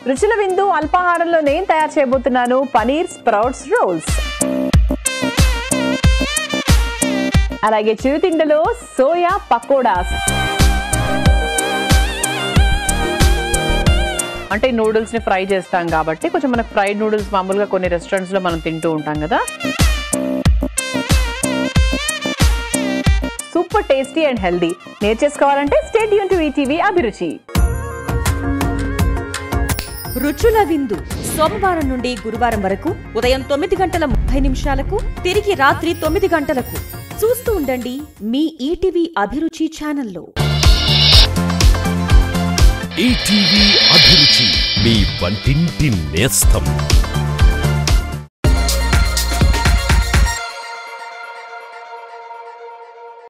రుచుల విందు అల్పాహారంలో నేను తయారు చేయబోతున్నాను పనీర్ స్ప్రౌట్స్ రోల్స్ అలాగే చిరుతిండలో సోయా పకోడాస్ అంటే నూడిల్స్ ని ఫ్రై చేస్తాం కాబట్టి కొంచెం మనకు ఫ్రైడ్ నూడిల్స్ మామూలుగా కొన్ని రెస్టారెంట్స్ లో మనం తింటూ ఉంటాం కదా సూపర్ టేస్టీ అండ్ హెల్దీ నేర్చేసుకోవాలంటే స్టేట్ యూన్ టు ఈటీవీ అభిరుచి రుచుల విందు సోమవారం నుండి గురువారం వరకు ఉదయం తొమ్మిది గంటల ముప్పై నిమిషాలకు తిరిగి రాత్రి తొమ్మిది గంటలకు చూస్తూ ఉండండి మీ ఈటీవీ అభిరుచి ఛానల్లో ఈటీవీ అభిరుచి మీ వంటింటి నేస్తం